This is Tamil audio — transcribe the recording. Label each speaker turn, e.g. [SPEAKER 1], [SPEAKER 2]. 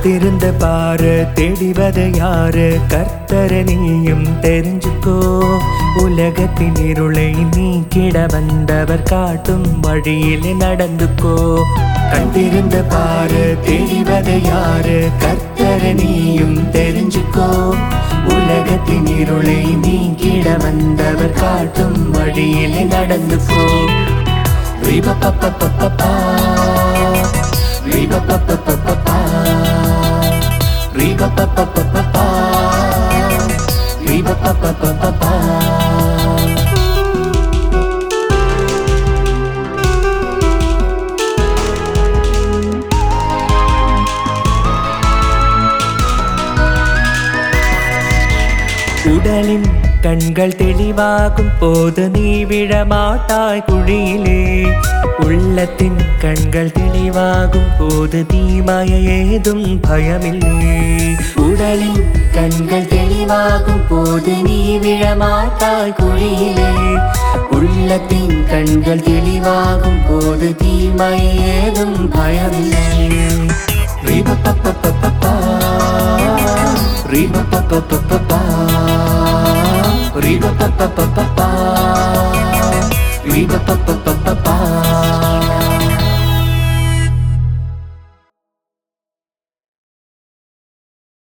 [SPEAKER 1] திறந்த பாரு தெளிவது யாரு கர்த்தர நீயும் தெரிஞ்சுக்கோ உலகத்தின் இருளை நீக்கிட வந்தவர் காட்டும் வழியிலே நடந்துக்கோ கண் திறந்த பாரு தெளிவது யாரு கர்த்தர நீயும் தெரிஞ்சுக்கோ உலகத்தின் இருளை நீக்கிட வந்தவர் காட்டும் வழியிலே நடந்துக்கோ Riba-pa-pa-pa-pa-pa. Riba-pa-pa-pa-pa-pa. Riba-pa-pa-pa-pa-pa. Riba-pa-pa-pa-pa-pa. உடலின் கண்கள் தெளிவாகும் போது நீ விழமாட்டாய் குழியிலே உள்ளத்தின் கண்கள் தெளிவாகும் போது தீமய ஏதும் பயமில்லை உடலின் கண்கள் தெளிவாகும் போது நீ விழமாட்டாய் குழியிலே உள்ளத்தின் கண்கள் தெளிவாகும் போது தீமய ஏதும் பயமில்லை Riba-pa-pa-pa-pa-pa. Riba-pa-pa-pa-pa-pa. Riba-pa-pa-pa-pa-pa. Riba-pa-pa-pa-pa-pa.